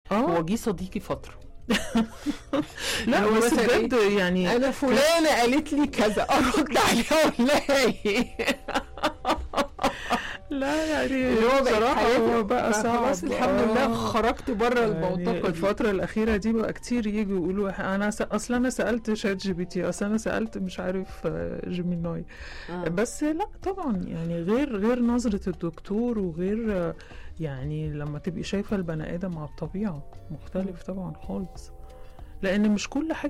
اه هو جه صديقي فتره لا هو بس مثلا إيه؟ بجد يعني انا فلانه قالت لي كذا ارد عليها اقول لها ايه لا يعني اللي هو بقت بصراحة حياتي هو بقى صعب خلاص الحمد لله آه. خرجت بره يعني الموضوع الفترة الأخيرة دي بقى كتير يجوا يقولوا أنا س... أصلا أنا سألت شات جي بي تي أصلا أنا سألت مش عارف آه، جيميناي آه. بس لا طبعا يعني غير غير نظرة الدكتور وغير آه، يعني لما تبقي شايفة البني آدم على الطبيعة مختلف طبعا خالص لأن مش كل حاجة